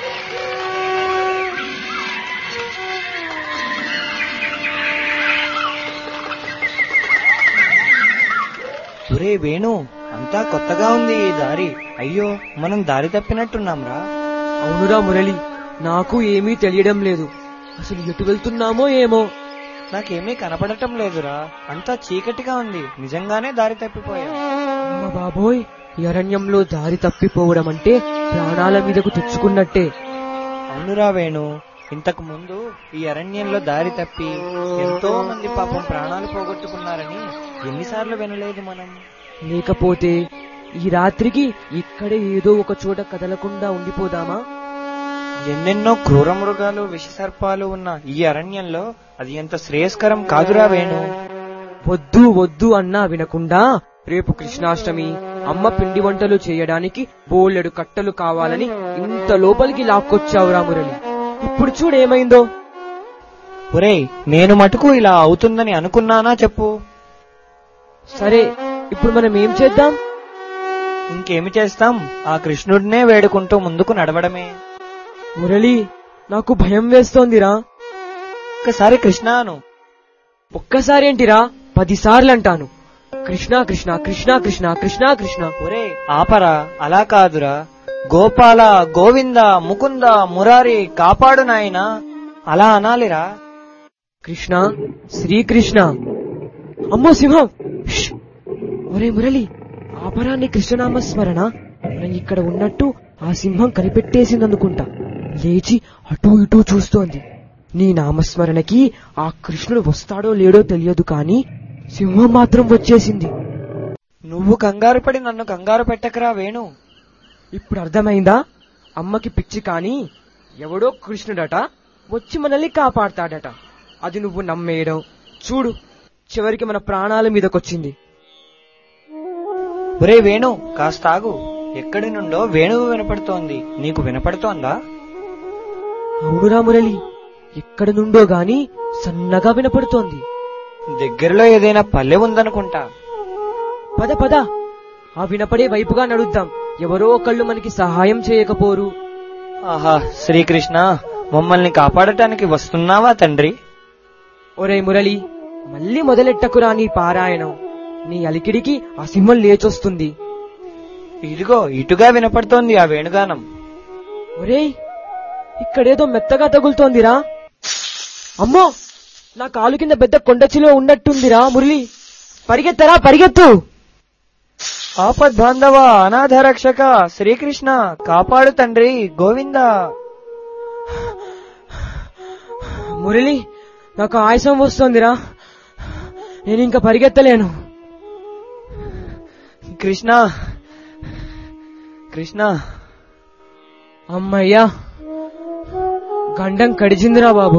ఒరే వేణు అంతా కొత్తగా ఉంది ఈ దారి అయ్యో మనం దారి తప్పినట్టున్నాంరా అవునురా మురళి నాకు ఏమీ తెలియడం లేదు అసలు ఎటు వెళ్తున్నామో ఏమో నాకేమీ కనపడటం లేదురా అంతా చీకటిగా ఉంది నిజంగానే దారి తప్పిపోయా అమ్మ బాబోయ్ ఈ అరణ్యంలో దారి తప్పిపోవడం అంటే ప్రాణాల మీదకు తెచ్చుకున్నట్టే అవునురా వేణు ఇంతకు ముందు ఈ అరణ్యంలో దారి తప్పి ఎంతో మంది పాపం ప్రాణాలు పోగొట్టుకున్నారని ఎన్నిసార్లు వినలేదు మనం లేకపోతే ఈ రాత్రికి ఇక్కడే ఏదో ఒక చోట కదలకుండా ఉండిపోదామా ఎన్నెన్నో క్రూర మృగాలు విషసర్పాలు ఉన్న ఈ అరణ్యంలో అది ఎంత శ్రేయస్కరం కాదురా వేణు వద్దు వద్దు అన్నా వినకుండా రేపు కృష్ణాష్టమి అమ్మ పిండి వంటలు చేయడానికి బోలెడు కట్టలు కావాలని ఇంత లోపలికి లాక్కొచ్చావురా మురళి ఇప్పుడు చూడేమైందో ఒరేయ్ నేను మటుకు ఇలా అవుతుందని అనుకున్నానా చెప్పు సరే ఇప్పుడు మనం ఏం చేద్దాం ఇంకేమి చేస్తాం ఆ కృష్ణుడినే వేడుకుంటూ ముందుకు నడవడమే మురళి నాకు భయం వేస్తోందిరా ఒక్కసారి కృష్ణాను ఒక్కసారి ఏంటిరా పదిసార్లు అంటాను కృష్ణ కృష్ణ కృష్ణ కృష్ణ కృష్ణ కృష్ణ ఒరే ఆపరా అలా కాదురా గోపాల గోవింద ముకుంద మురారి కాపాడు నాయనా అలా అనాలిరా కృష్ణ శ్రీకృష్ణ అమ్మో సింహం ష్! ఒరే మురళి ఆపరాన్ని కృష్ణనామ స్మరణ మనం ఇక్కడ ఉన్నట్టు ఆ సింహం కనిపెట్టేసిందనుకుంటా లేచి అటూ ఇటూ చూస్తోంది నీ నామస్మరణకి ఆ కృష్ణుడు వస్తాడో లేడో తెలియదు కాని సింహం మాత్రం వచ్చేసింది నువ్వు కంగారు పడి నన్ను కంగారు పెట్టకరా వేణు ఇప్పుడు అర్థమైందా అమ్మకి పిచ్చి కాని ఎవడో కృష్ణుడట వచ్చి మనల్ని కాపాడతాడట అది నువ్వు నమ్మేయడం చూడు చివరికి మన ప్రాణాల మీదకొచ్చింది ఒరే వేణు కాస్త ఆగు ఎక్కడి నుండో వేణువు వినపడుతోంది నీకు వినపడుతోందా అవునురా మురళి ఎక్కడి నుండో గాని సన్నగా వినపడుతోంది దగ్గరలో ఏదైనా పల్లె ఉందనుకుంటా పద పద ఆ వినపడే వైపుగా నడుద్దాం ఎవరో ఒకళ్ళు మనకి సహాయం చేయకపోరు ఆహా శ్రీకృష్ణ మమ్మల్ని కాపాడటానికి వస్తున్నావా తండ్రి ఒరే మురళి మళ్ళీ మొదలెట్టకురా నీ పారాయణం నీ అలికిడికి ఆ సింహం లేచొస్తుంది ఇదిగో ఇటుగా వినపడుతోంది ఆ వేణుగానం ఒరేయ్ ఇక్కడేదో మెత్తగా తగులుతోందిరా అమ్మో నా కాలు కింద పెద్ద కొండచిలో ఉన్నట్టుందిరా మురళి పరిగెత్తరా పరిగెత్తు ఆపద్ బాంధవ అనాథ రక్షక శ్రీకృష్ణ కాపాడు తండ్రి గోవింద మురళి నాకు ఆయాసం వస్తోందిరా నేను ఇంకా పరిగెత్తలేను కృష్ణ కృష్ణ అమ్మయ్యా గండం కడిచిందిరా బాబు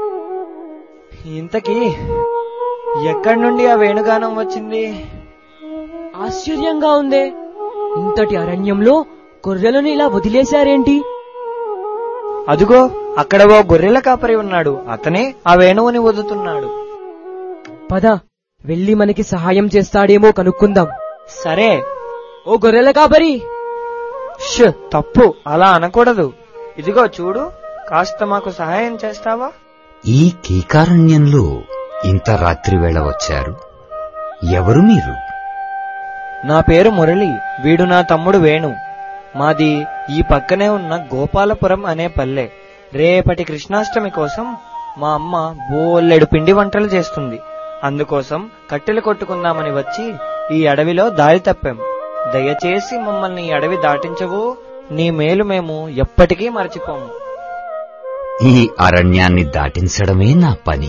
ఇంతకీ ఎక్కడి నుండి ఆ వేణుగానం వచ్చింది ఆశ్చర్యంగా ఉందే ఇంతటి అరణ్యంలో గొర్రెలను ఇలా వదిలేశారేంటి అదుగో అక్కడ ఓ గొర్రెల కాపరి ఉన్నాడు అతనే ఆ వేణువుని వదుతున్నాడు పద వెళ్ళి మనకి సహాయం చేస్తాడేమో కనుక్కుందాం సరే ఓ గొర్రెల కాపరి ష్ తప్పు అలా అనకూడదు ఇదిగో చూడు కాస్త మాకు సహాయం చేస్తావా ఈ కీకారణ్యంలో ఇంత రాత్రి వేళ వచ్చారు ఎవరు మీరు నా పేరు మురళి వీడు నా తమ్ముడు వేణు మాది ఈ పక్కనే ఉన్న గోపాలపురం అనే పల్లె రేపటి కృష్ణాష్టమి కోసం మా అమ్మ బోల్లెడు పిండి వంటలు చేస్తుంది అందుకోసం కట్టెలు కొట్టుకుందామని వచ్చి ఈ అడవిలో దారి తప్పాం దయచేసి మమ్మల్ని ఈ అడవి దాటించవు నీ మేలు మేము ఎప్పటికీ మర్చిపోము ఈ అరణ్యాన్ని దాటించడమే నా పని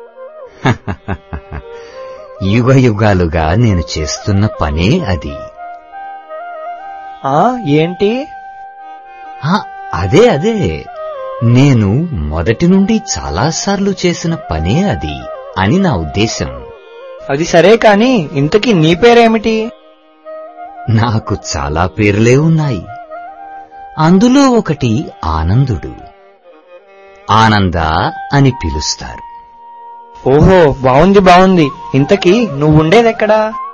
యుగ యుగాలుగా నేను చేస్తున్న పనే అది ఆ ఏంటి ఆ, అదే అదే నేను మొదటి నుండి చాలాసార్లు చేసిన పనే అది అని నా ఉద్దేశం అది సరే కాని ఇంతకీ నీ పేరేమిటి నాకు చాలా పేర్లే ఉన్నాయి అందులో ఒకటి ఆనందుడు ఆనంద అని పిలుస్తారు ఓహో బావుంది బావుంది ఇంతకీ నువ్వుండేదెక్కడా